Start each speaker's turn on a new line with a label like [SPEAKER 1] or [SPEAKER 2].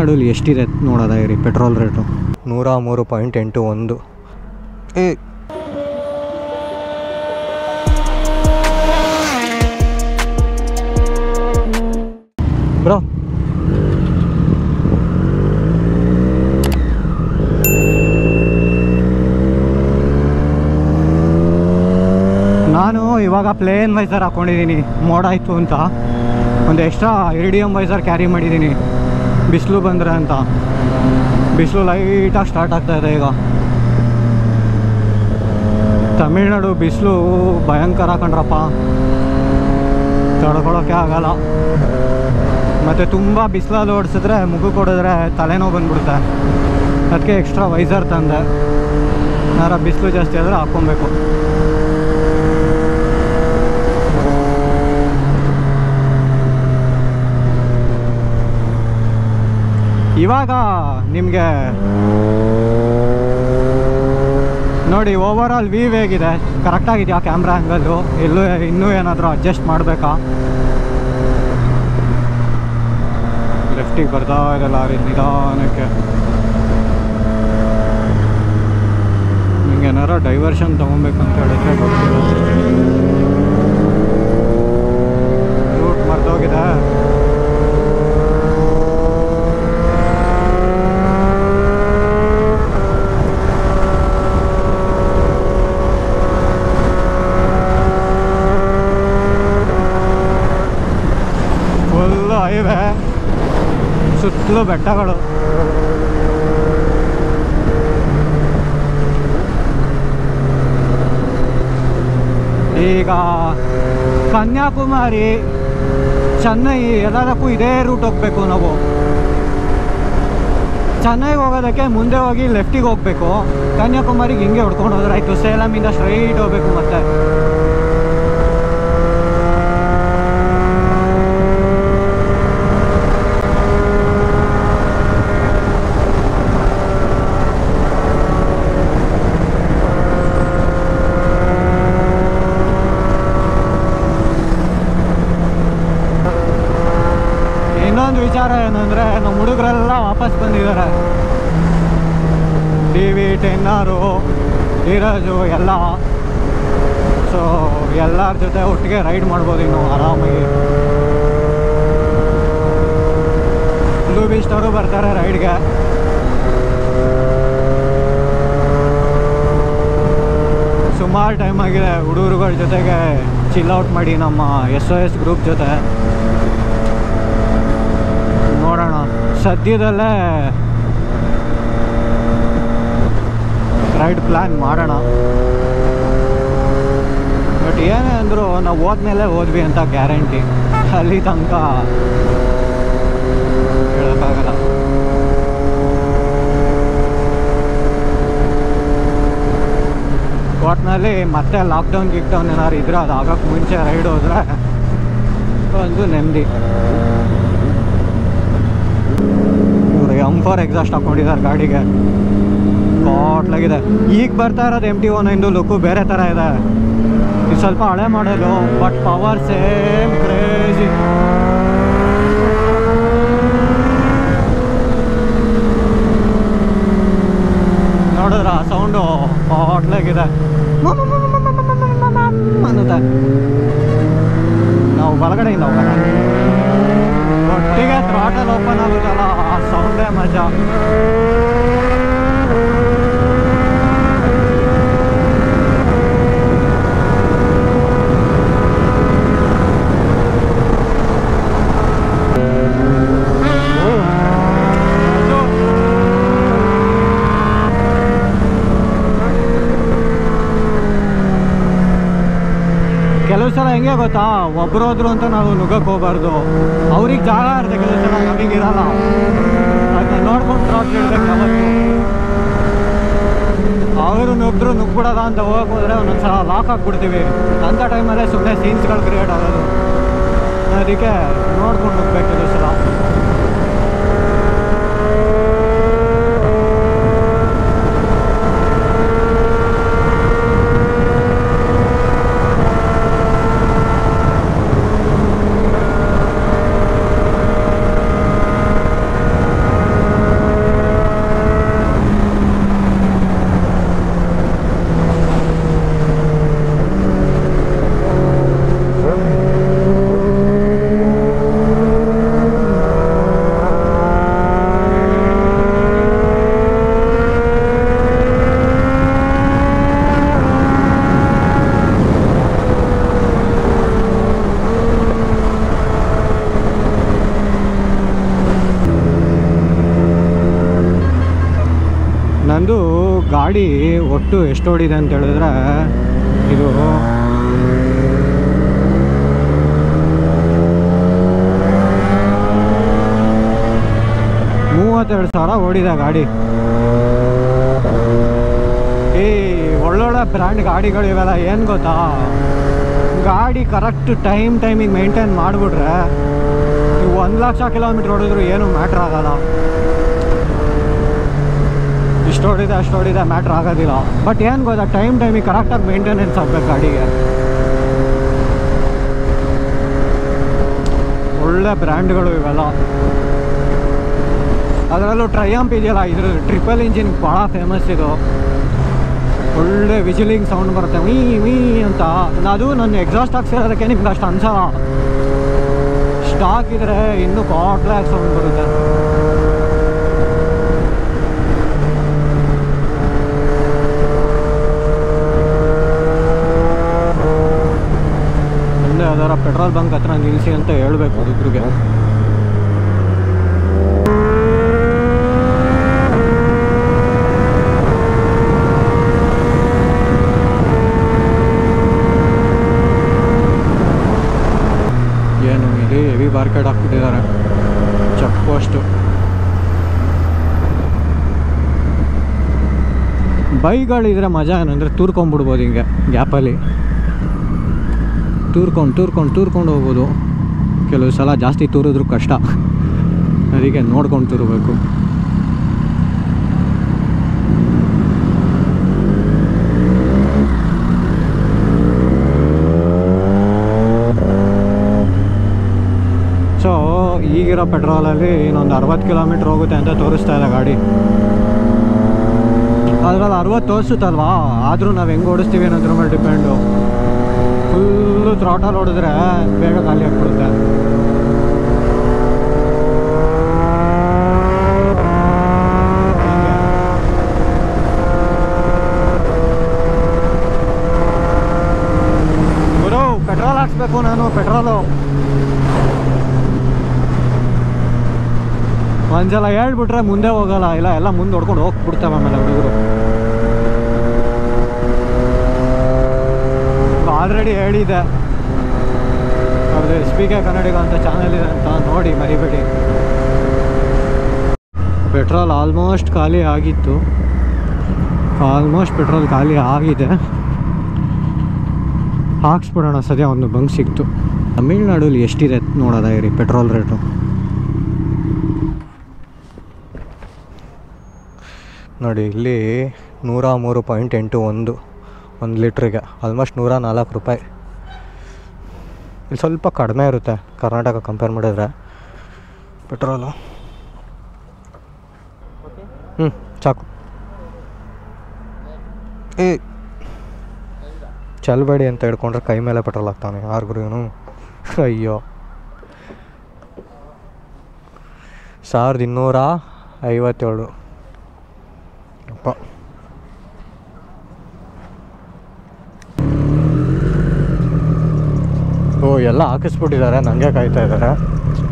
[SPEAKER 1] ತಮಿಳ್ನಾಡಲ್ಲಿ ಎಷ್ಟಿದೆ ನೋಡೋದ ಇರಿ ಪೆಟ್ರೋಲ್ ರೇಟು ನೂರ ಮೂರು ಪಾಯಿಂಟ್ ಎಂಟು ಒಂದು ಏ ಬ್ರೋ ನಾನು ಇವಾಗ ಪ್ಲೇನ್ ವೈಸರ್ ಹಾಕ್ಕೊಂಡಿದ್ದೀನಿ ಮೋಡಾಯಿತು ಅಂತ ಒಂದು ಎಕ್ಸ್ಟ್ರಾ ಇರಿಡಿಯಮ್ ವೈಸರ್ ಕ್ಯಾರಿ ಮಾಡಿದ್ದೀನಿ ಬಿಸಿಲು ಬಂದರೆ ಅಂತ ಬಿಸಿಲು ಲೈಟಾಗಿ ಸ್ಟಾರ್ಟ್ ಆಗ್ತಾ ಇದೆ ಈಗ ತಮಿಳ್ನಾಡು ಬಿಸಿಲು ಭಯಂಕರ ಕಣ್ರಪ್ಪ ತಡ್ಕೊಳಕ್ಕೆ ಆಗಲ್ಲ ಮತ್ತು ತುಂಬ ಬಿಸಿಲಲ್ಲಿ ಓಡಿಸಿದ್ರೆ ಮುಖ ಕೊಡಿದ್ರೆ ತಲೆನೋವು ಬಂದ್ಬಿಡುತ್ತೆ ಅದಕ್ಕೆ ಎಕ್ಸ್ಟ್ರಾ ವೈಸರ್ ತಂದೆ ಏನಾರ ಬಿಸಿಲು ಜಾಸ್ತಿ ಆದರೆ ಹಾಕ್ಕೊಬೇಕು ಇವಾಗ ನಿಮಗೆ ನೋಡಿ ಓವರ್ ಆಲ್ ವ್ಯೂ ಹೇಗಿದೆ ಕರೆಕ್ಟಾಗಿದೆಯಾ ಕ್ಯಾಮ್ರಾ ಆ್ಯಂಗಲ್ಲು ಎಲ್ಲೂ ಇನ್ನೂ ಏನಾದರೂ ಅಡ್ಜಸ್ಟ್ ಮಾಡಬೇಕಾ ಲೆಫ್ಟಿಗೆ ಬರ್ತಾ ಇದೆ ಲಾರಿ ನಿಧಾನಕ್ಕೆ ನಿಮ್ಗೆ ಏನಾರ ಡೈವರ್ಷನ್ ತೊಗೊಬೇಕಂತ ಹೇಳಿದ್ರೆ ಗೊತ್ತಿಲ್ಲ ರೂಟ್ ಮರ್ತೋಗಿದೆ ಫುಲ್ ಹೈವೇ ಸುತ್ತಲೂ ಬೆಟ್ಟಗಳು ಈಗ ಕನ್ಯಾಕುಮಾರಿ ಚೆನ್ನೈ ಎಲ್ಲದಕ್ಕೂ ಇದೇ ರೂಟ್ ಹೋಗ್ಬೇಕು ನಾವು ಚೆನ್ನೈಗೆ ಹೋಗೋದಕ್ಕೆ ಮುಂದೆ ಹೋಗಿ ಲೆಫ್ಟಿಗೆ ಹೋಗ್ಬೇಕು ಕನ್ಯಾಕುಮಾರಿಗೆ ಹಿಂಗೆ ಹೊಡ್ಕೊಂಡು ಹೋದ್ರೆ ಆಯಿತು ಸೇಲಮಿಂದ ಸ್ಟ್ರೈಟ್ ಹೋಗ್ಬೇಕು ಮತ್ತೆ ಇನ್ನೊಂದು ವಿಚಾರ ಏನಂದರೆ ನಮ್ಮ ಹುಡುಗರೆಲ್ಲ ವಾಪಸ್ ಬಂದಿದ್ದಾರೆ ಟಿ ವಿ ಟೆನ್ನಾರು ಧೀರಜು ಎಲ್ಲ ಸೊ ಎಲ್ಲರ ಜೊತೆ ಒಟ್ಟಿಗೆ ರೈಡ್ ಮಾಡ್ಬೋದು ಇನ್ನು ಆರಾಮಾಗಿ ಬ್ಲೂ ಬೀಚ್ನವರು ಬರ್ತಾರೆ ರೈಡ್ಗೆ ಸುಮಾರು ಟೈಮ್ ಆಗಿದೆ ಹುಡುಗರುಗಳ ಜೊತೆಗೆ ಚಿಲ್ ಔಟ್ ಮಾಡಿ ನಮ್ಮ ಎಸ್ ಒ ಎಸ್ ಗ್ರೂಪ್ ಜೊತೆ ನೋಡೋಣ ಸದ್ಯದಲ್ಲೇ ರೈಡ್ ಪ್ಲ್ಯಾನ್ ಮಾಡೋಣ ಬಟ್ ಏನೇ ಅಂದರೂ ನಾವು ಹೋದ್ಮೇಲೆ ಹೋದ್ವಿ ಅಂತ ಗ್ಯಾರಂಟಿ ಅಲ್ಲಿ ತನಕ ಹೇಳೋಕ್ಕಾಗಲ್ಲ ಒಟ್ಟಿನಲ್ಲಿ ಮತ್ತೆ ಲಾಕ್ಡೌನ್ ಗಿಕ್ಡೌನ್ ಏನಾದ್ರು ಇದ್ರೆ ಅದು ಆಗೋಕ್ಕೆ ಮುಂಚೆ ರೈಡ್ ಹೋದ್ರೆ ಒಂದು ನೆಮ್ಮದಿ ಇವರು ಎಮ್ ಫಾರ್ ಎಕ್ಸಾಸ್ಟ್ ಹಾಕೊಂಡಿದ್ದಾರೆ ಗಾಡಿಗೆ ಕಾಟ್ಲಾಗಿದೆ ಈಗ ಬರ್ತಾ ಇರೋದು ಎಮ್ ಟಿ ಒನ್ ಇಂದು ಲುಕ್ಕು ಬೇರೆ ಥರ ಇದೆ ಇದು ಸ್ವಲ್ಪ ಹಳೆ ಮಾಡಲು ಬಟ್ ಪವರ್ ಸೇಮ್ ಕ್ರೇಜಿ ನೋಡಿದ್ರ ಸೌಂಡು ಕಾಟ್ಲಾಗಿದೆ ಅನ್ನುತ್ತೆ ನಾವು ಬಲಗಡೆಯಿಂದ ಹೋಗೋಣ ಒಟ್ಟಿಗೆ ಥ್ರಾಟಲ್ ಓಪನ್ ಆಗುತ್ತಲ್ಲ ಆ ಸೌಂಡೇ ಮಜಾ ಕೆಲವು ಸಲ ಹೆಂಗೆ ಗೊತ್ತಾ ಒಬ್ರು ಹೋದ್ರು ಅಂತ ನಾವು ನುಗ್ಗಕ್ಕೆ ಹೋಗ್ಬಾರ್ದು ಅವ್ರಿಗೆ ಜಾಗ ಇರುತ್ತೆ ಕೆಲವು ಸಲ ನಮಗಿರಲ್ಲ ಅದನ್ನ ನೋಡ್ಕೊಂಡು ಕ್ರಾಸ್ ಇಡ್ಬೇಕು ಯಾವತ್ತು ಅವರು ನುಗ್ದ್ರು ನುಗ್ಬಿಡೋದ ಅಂತ ಹೋಗಕ್ಕೆ ಹೋದ್ರೆ ಒಂದೊಂದ್ಸಲ ಲಾಕ್ ಹಾಕ್ಬಿಡ್ತೀವಿ ಅಂಥ ಟೈಮಲ್ಲೇ ಸುಮ್ಮನೆ ಸೀನ್ಸ್ಗಳು ಕ್ರಿಯೇಟ್ ಆಗೋದು ಅದಕ್ಕೆ ನೋಡ್ಕೊಂಡು ನುಗ್ಬೇಕು ಕೆಲವು ಸಲ ಗಾಡಿ ಒಟ್ಟು ಎಷ್ಟು ಓಡಿದೆ ಅಂತ ಹೇಳಿದ್ರೆ ಇದು ಮೂವತ್ತೆರಡು ಸಾವಿರ ಓಡಿದೆ ಗಾಡಿ ಈ ಒಳ್ಳೊಳ್ಳೆ ಬ್ರ್ಯಾಂಡ್ ಗಾಡಿಗಳು ಇವೆಲ್ಲ ಏನು ಗೊತ್ತಾ ಗಾಡಿ ಕರೆಕ್ಟ್ ಟೈಮ್ ಟೈಮಿಗೆ ಮೇಂಟೈನ್ ಮಾಡಿಬಿಟ್ರೆ ನೀವು ಒಂದು ಲಕ್ಷ ಕಿಲೋಮೀಟ್ರ್ ಹೊಡಿದ್ರು ಏನು ಮ್ಯಾಟ್ರ್ ಆಗಲ್ಲ ಇಷ್ಟು ಹೊಡಿದೆ ಅಷ್ಟು ಹೊಡಿದೆ ಮ್ಯಾಟ್ರ್ ಆಗೋದಿಲ್ಲ ಬಟ್ ಏನು ಗೊತ್ತಾ ಟೈಮ್ ಟೈಮಿಗೆ ಕರೆಕ್ಟಾಗಿ ಮೇಂಟೆನೆನ್ಸ್ ಆಗಬೇಕು ಗಾಡಿಗೆ ಒಳ್ಳೆ ಬ್ರ್ಯಾಂಡ್ಗಳು ಇವೆಲ್ಲ ಅದರಲ್ಲೂ ಟ್ರಯಂಪ್ ಇದೆಯಲ್ಲ ಇದ್ರ ಟ್ರಿಪಲ್ ಇಂಜಿನ್ ಭಾಳ ಫೇಮಸ್ ಇದು ಒಳ್ಳೆ ವಿಜಿಲಿಂಗ್ ಸೌಂಡ್ ಬರುತ್ತೆ ಮೀ ಮೀ ಅಂತ ಅದು ನನ್ನ ಎಕ್ಸಾಸ್ಟ್ ಹಾಕ್ಸಿರೋದಕ್ಕೆ ನಿಮ್ಗೆ ಅಷ್ಟು ಅನ್ಸಲ್ಲ ಸ್ಟಾಕ್ ಇದ್ರೆ ಇನ್ನೂ ಕಾಟ್ಲಾಗಿ ಸೌಂಡ್ ಬರುತ್ತೆ ಮುಂದೆ ಅದರ ಪೆಟ್ರೋಲ್ ಬಂಕ್ ಹತ್ರ ನಿಲ್ಲಿಸಿ ಅಂತ ಹೇಳ್ಬೇಕು ಇಬ್ರಿಗೆ ಏನು ಇಲ್ಲಿ ಹೆವಿ ಬಾರ್ಕೆಟ್ ಹಾಕ್ಬಿಟ್ಟಿದ್ದಾರೆ ಚೆಕ್ ಪೋಸ್ಟು ಬೈಗಳಿದ್ರೆ ಮಜಾ ಏನಂದರೆ ತೂರ್ಕೊಂಬಿಡ್ಬೋದು ಹಿಂಗೆ ಗ್ಯಾಪಲ್ಲಿ ತೂರ್ಕೊಂಡು ತೂರ್ಕೊಂಡು ತೂರ್ಕೊಂಡು ಹೋಗ್ಬೋದು ಕೆಲವು ಸಲ ಜಾಸ್ತಿ ತೂರಿದ್ರು ಕಷ್ಟ ಅದಕ್ಕೆ ನೋಡ್ಕೊಂಡು ತೂರಬೇಕು ಸೊ ಈಗಿರೋ ಪೆಟ್ರೋಲಲ್ಲಿ ಇನ್ನೊಂದು ಅರವತ್ತು ಕಿಲೋಮೀಟ್ರ್ ಹೋಗುತ್ತೆ ಅಂತ ತೋರಿಸ್ತಾ ಇದೆ ಗಾಡಿ ಅದ್ರಲ್ಲಿ ಅರವತ್ತು ತೋರಿಸುತ್ತಲ್ವಾ ಆದರೂ ನಾವು ಹೆಂಗೆ ಓಡಿಸ್ತೀವಿ ಅನ್ನೋದ್ರ ಮೇಲೆ ಡಿಪೆಂಡು ಫುಲ್ಲು ಥ್ರಾಟಲ್ ಹೊಡೆದ್ರೆ ಬೇಗ ಖಾಲಿ ಆಗ್ಬಿಡುತ್ತೆ ಗುರು ಪೆಟ್ರೋಲ್ ಹಾಕ್ಸ್ಬೇಕು ನಾನು ಪೆಟ್ರೋಲು ಒಂದ್ಸಲ ಹೇಳ್ಬಿಟ್ರೆ ಮುಂದೆ ಹೋಗಲ್ಲ ಇಲ್ಲ ಎಲ್ಲ ಮುಂದೆ ಹೊಡ್ಕೊಂಡು ಹೋಗ್ಬಿಡ್ತವೆ ಆಮೇಲೆ ಹುಡುಗರು ಆಲ್ರೆಡಿ ಹೇಳಿದ್ದೆ ಅವ್ರದ್ದು ಎಸ್ ಪಿ ಕೆ ಕನ್ನಡಿಗ ಅಂತ ಚಾನಲ್ ಇದೆ ಅಂತ ನೋಡಿ ಮರಿಬೇಡಿ ಪೆಟ್ರೋಲ್ ಆಲ್ಮೋಸ್ಟ್ ಖಾಲಿ ಆಗಿತ್ತು ಆಲ್ಮೋಸ್ಟ್ ಪೆಟ್ರೋಲ್ ಖಾಲಿ ಆಗಿದೆ ಹಾಕ್ಸ್ಬಿಡೋಣ ಸದ್ಯ ಒಂದು ಬಂಕ್ ಸಿಕ್ತು ತಮಿಳ್ನಾಡಲ್ಲಿ ಎಷ್ಟಿದೆ ನೋಡೋದ ಇರಿ ಪೆಟ್ರೋಲ್ ರೇಟು ನೋಡಿ ಇಲ್ಲಿ ನೂರ ಮೂರು ಪಾಯಿಂಟ್ ಎಂಟು ಒಂದು ಒಂದು ಲೀಟ್ರಿಗೆ ಆಲ್ಮೋಸ್ಟ್ ನೂರ ನಾಲ್ಕು ರೂಪಾಯಿ ಇಲ್ಲಿ ಸ್ವಲ್ಪ ಕಡಿಮೆ ಇರುತ್ತೆ ಕರ್ನಾಟಕ ಕಂಪೇರ್ ಮಾಡಿದ್ರೆ ಪೆಟ್ರೋಲು ಹ್ಞೂ ಸಾಕು ಏ ಚಲ್ಬೇಡಿ ಅಂತ ಹಿಡ್ಕೊಂಡ್ರೆ ಕೈ ಮೇಲೆ ಪೆಟ್ರೋಲ್ ಹಾಕ್ತಾನೆ ಯಾರಿಗೂ ಇವನು ಅಯ್ಯೋ ಸಾವಿರದ ಇನ್ನೂರ ಐವತ್ತೇಳು ಅಪ್ಪ ಓ ಎಲ್ಲ ಹಾಕಿಸ್ಬಿಟ್ಟಿದ್ದಾರೆ ನನಗೆ ಕಾಯ್ತಾ ಇದ್ದಾರೆ